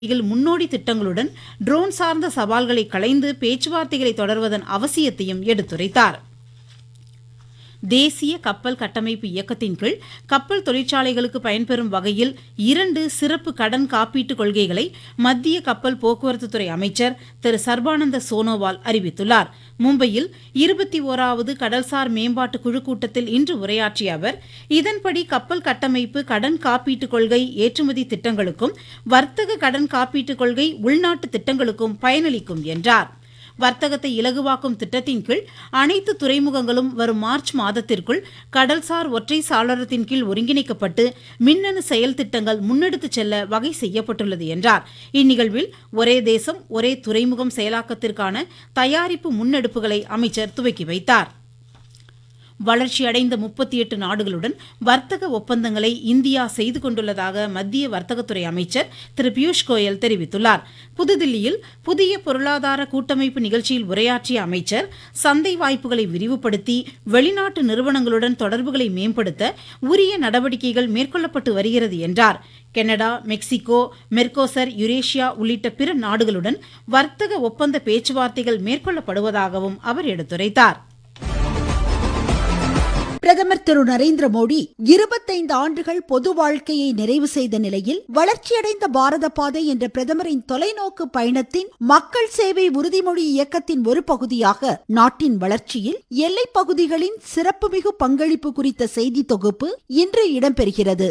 இதில் முன்னோடி திட்டங்களுடன் ட்ரோன் சார்ந்த சவால்களை களைந்து பேச்சுவார்த்தைகளை தொடர்வதன் அவசியத்தையும் எடுத்துரைத்தார் தேசிய கப்பல் கட்டமைப்பு இயக்கத்தின் கீழ் கப்பல் தொழிற்சாலைகளுக்கு பயன்பெறும் வகையில் இரண்டு சிறப்பு கடன் காப்பீட்டுக் கொள்கைகளை மத்திய கப்பல் போக்குவரத்துத்துறை அமைச்சர் திரு சர்பானந்த சோனோவால் அறிவித்துள்ளார் மும்பையில் இருபத்தி ஓராவது கடல்சார் மேம்பாட்டு குழு கூட்டத்தில் இன்று உரையாற்றிய அவர் இதன்படி கப்பல் கட்டமைப்பு கடன் காப்பீட்டுக் கொள்கை ஏற்றுமதி திட்டங்களுக்கும் வர்த்தக கடன் காப்பீட்டுக் கொள்கை உள்நாட்டு திட்டங்களுக்கும் பயனளிக்கும் என்றார் வர்த்தகத்தை இலகுவாக்கும் திட்டத்தின் கீழ் அனைத்து துறைமுகங்களும் வரும் மார்ச் மாதத்திற்குள் கடல்சார் ஒற்றை சாளரத்தின் கீழ் ஒருங்கிணைக்கப்பட்டு மின்னணு செயல் திட்டங்கள் முன்னெடுத்துச் செல்ல வகை செய்யப்பட்டுள்ளது என்றார் இந்நிகழ்வில் ஒரே தேசம் ஒரே துறைமுகம் செயலாக்கத்திற்கான தயாரிப்பு முன்னெடுப்புகளை அமைச்சர் துவக்கி வைத்தார் வளர்ச்சியடைந்த முப்பத்தி எட்டு நாடுகளுடன் வர்த்தக ஒப்பந்தங்களை இந்தியா செய்து கொண்டுள்ளதாக மத்திய வர்த்தகத்துறை அமைச்சர் திரு பியூஷ் கோயல் தெரிவித்துள்ளார் புதுதில்லியில் புதிய பொருளாதார கூட்டமைப்பு நிகழ்ச்சியில் உரையாற்றிய அமைச்சர் சந்தை வாய்ப்புகளை விரிவுபடுத்தி வெளிநாட்டு நிறுவனங்களுடன் தொடர்புகளை மேம்படுத்த உரிய நடவடிக்கைகள் மேற்கொள்ளப்பட்டு வருகிறது என்றார் கனடா மெக்சிகோ மெர்கோசர் யுரேஷியா உள்ளிட்ட பிற நாடுகளுடன் வர்த்தக ஒப்பந்த பேச்சுவார்த்தைகள் மேற்கொள்ளப்படுவதாகவும் அவர் எடுத்துரைத்தார் பிரதமர் திரு நரேந்திர மோடி இருபத்தைந்து ஆண்டுகள் பொது வாழ்க்கையை நிறைவு செய்த நிலையில் வளர்ச்சியடைந்த பாரத பாதை என்ற பிரதமரின் தொலைநோக்கு பயணத்தின் மக்கள் சேவை உறுதிமொழி இயக்கத்தின் ஒரு பகுதியாக நாட்டின் வளர்ச்சியில் எல்லைப் பகுதிகளின் சிறப்புமிகு பங்களிப்பு குறித்த செய்தி தொகுப்பு இன்று இடம்பெறுகிறது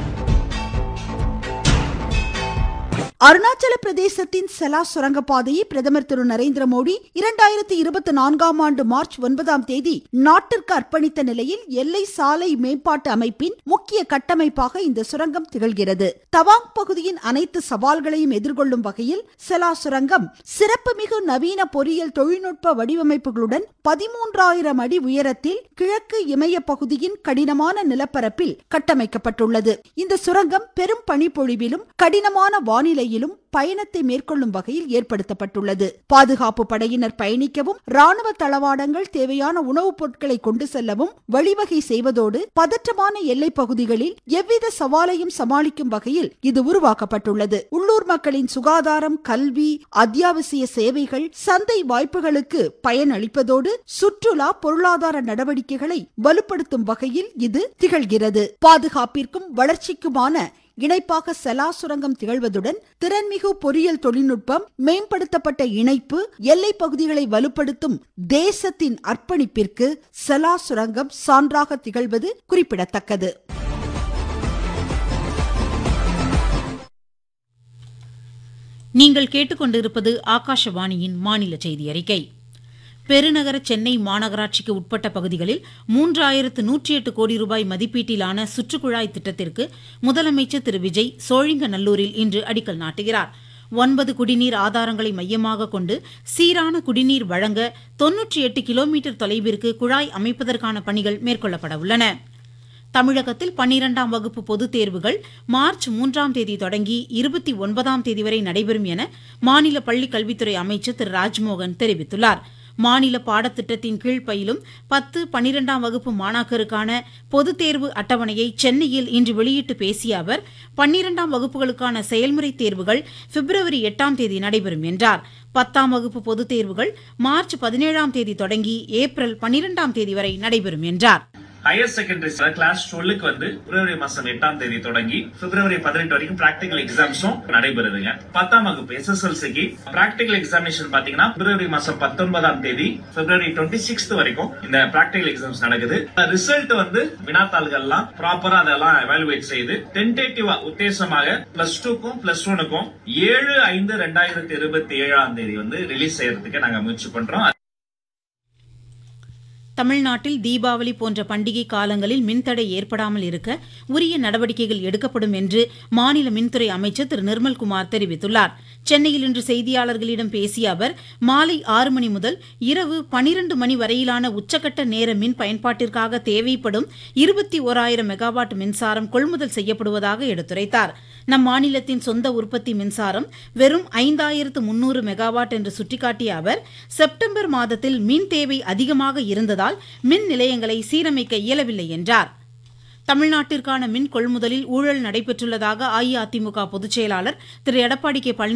அருணாச்சல பிரதேசத்தின் செலா சுரங்கப்பாதையை பிரதமர் திரு நரேந்திர மோடி இரண்டாயிரத்தி இருபத்தி நான்காம் ஆண்டு மார்ச் ஒன்பதாம் தேதி நாட்டிற்கு அர்ப்பணித்த நிலையில் எல்லை சாலை மேம்பாட்டு அமைப்பின் முக்கிய கட்டமைப்பாக இந்த சுரங்கம் திகழ்கிறது தவாங் பகுதியின் அனைத்து சவால்களையும் எதிர்கொள்ளும் வகையில் செலா சுரங்கம் சிறப்புமிகு நவீன பொறியியல் தொழில்நுட்ப வடிவமைப்புகளுடன் பதிமூன்றாயிரம் அடி உயரத்தில் கிழக்கு இமய பகுதியின் கடினமான நிலப்பரப்பில் கட்டமைக்கப்பட்டுள்ளது இந்த சுரங்கம் பெரும் பனிப்பொழிவிலும் கடினமான வானிலையிலும் பயணத்தை மேற்கொள்ளும் வகையில் ஏற்படுத்தப்பட்டுள்ளது பாதுகாப்பு படையினர் பயணிக்கவும் ராணுவ தளவாடங்கள் தேவையான உணவுப் பொருட்களை கொண்டு செல்லவும் வழிவகை செய்வதோடு பதற்றமான எல்லை பகுதிகளில் எவ்வித சவாலையும் சமாளிக்கும் வகையில் இது உருவாக்கப்பட்டுள்ளது உள்ளூர் மக்களின் சுகாதாரம் கல்வி அத்தியாவசிய சேவைகள் சந்தை வாய்ப்புகளுக்கு பயனளிப்பதோடு சுற்றுலா பொருளாதார நடவடிக்கைகளை வலுப்படுத்தும் வகையில் இது திகழ்கிறது பாதுகாப்பிற்கும் வளர்ச்சிக்குமான இணைப்பாக செலா சுரங்கம் திகழ்வதுடன் திறன்மிகு பொறியியல் தொழில்நுட்பம் மேம்படுத்தப்பட்ட இணைப்பு எல்லை பகுதிகளை வலுப்படுத்தும் தேசத்தின் அர்ப்பணிப்பிற்கு செலா சுரங்கம் சான்றாக திகழ்வது குறிப்பிடத்தக்கது நீங்கள் கேட்டுக்கொண்டிருப்பது ஆகாஷவாணியின் மாநில செய்தி அறிக்கை பெருநகர சென்னை மாநகராட்சிக்கு உட்பட்ட பகுதிகளில் மூன்றாயிரத்து நூற்றி எட்டு கோடி ரூபாய் மதிப்பீட்டிலான சுற்றுக்குழாய் திட்டத்திற்கு முதலமைச்சர் திரு விஜய் சோழிங்கநல்லூரில் இன்று அடிக்கல் நாட்டுகிறார் ஒன்பது குடிநீர் ஆதாரங்களை மையமாக கொண்டு சீரான குடிநீர் வழங்க தொன்னூற்றி எட்டு கிலோமீட்டர் தொலைவிற்கு குழாய் அமைப்பதற்கான பணிகள் மேற்கொள்ளப்பட உள்ளன தமிழகத்தில் பன்னிரண்டாம் வகுப்பு பொதுத் தேர்வுகள் மார்ச் மூன்றாம் தேதி தொடங்கி இருபத்தி ஒன்பதாம் தேதி வரை நடைபெறும் என மாநில பள்ளிக் கல்வித்துறை அமைச்சர் திரு ராஜ்மோகன் தெரிவித்துள்ளார் மாநில பாடத்திட்டத்தின் கீழ் பயிலும் பத்து பனிரெண்டாம் வகுப்பு மாணாக்கருக்கான பொதுத் தேர்வு அட்டவணையை சென்னையில் இன்று வெளியிட்டு பேசிய அவர் பன்னிரெண்டாம் வகுப்புகளுக்கான செயல்முறை தேர்வுகள் பிப்ரவரி எட்டாம் தேதி நடைபெறும் என்றார் பத்தாம் வகுப்பு பொதுத் தேர்வுகள் மார்ச் பதினேழாம் தேதி தொடங்கி ஏப்ரல் பனிரெண்டாம் தேதி வரை நடைபெறும் என்றார் ஹையர் செகண்டரி கிளாஸ் டுவெல்லுக்கு வந்து பிப்ரவரி மாசம் எட்டாம் தேதி தொடங்கி பிப்ரவரி பதினெட்டு வரைக்கும் பிராக்டிகல் எக்ஸாம்ஸும் நடைபெறுதுங்க பத்தாம் வகுப்பு எஸ்எஸ்எல்சிக்கு பிராக்டிகல் எக்ஸாமினேஷன் பாத்தீங்கன்னா பிப்ரவரி மாசம் பத்தொன்பதாம் தேதி பிப்ரவரி டுவெண்ட்டி சிக்ஸ்த் வரைக்கும் இந்த பிராக்டிகல் எக்ஸாம்ஸ் நடக்குது ரிசல்ட் வந்து வினாத்தாள்கள்லாம் ப்ராப்பரா அதெல்லாம் எவாலுவேட் செய்து டென்டேட்டிவா உத்தேசமாக பிளஸ் டூக்கும் பிளஸ் ஒனுக்கும் ஏழு ஐந்து ரெண்டாயிரத்தி இருபத்தி ஏழாம் தேதி வந்து ரிலீஸ் செய்யறதுக்கு நாங்க முயற்சி பண்றோம் தமிழ்நாட்டில் தீபாவளி போன்ற பண்டிகை காலங்களில் மின்தடை ஏற்படாமல் இருக்க உரிய நடவடிக்கைகள் எடுக்கப்படும் என்று மாநில மின்துறை அமைச்சர் திரு நிர்மல்குமார் தெரிவித்துள்ளார் சென்னையில் இன்று செய்தியாளர்களிடம் பேசிய அவர் மாலை ஆறு மணி முதல் இரவு பனிரண்டு மணி வரையிலான உச்சக்கட்ட நேர மின் பயன்பாட்டிற்காக தேவைப்படும் இருபத்தி ஓராயிரம் மெகாவாட் மின்சாரம் கொள்முதல் செய்யப்படுவதாக எடுத்துரைத்தார் நம் மாநிலத்தின் சொந்த உற்பத்தி மின்சாரம் வெறும் ஐந்தாயிரத்து முன்னூறு மெகாவாட் என்று சுட்டிக்காட்டிய அவர் செப்டம்பர் மாதத்தில் மின் தேவை அதிகமாக இருந்ததால் மின் நிலையங்களை சீரமைக்க இயலவில்லை என்றார் தமிழ்நாட்டிற்கான மின் கொள்முதலில் ஊழல் நடைபெற்றுள்ளதாக அஇஅதிமுக பொதுச் செயலாளர் திரு எடப்பாடி கே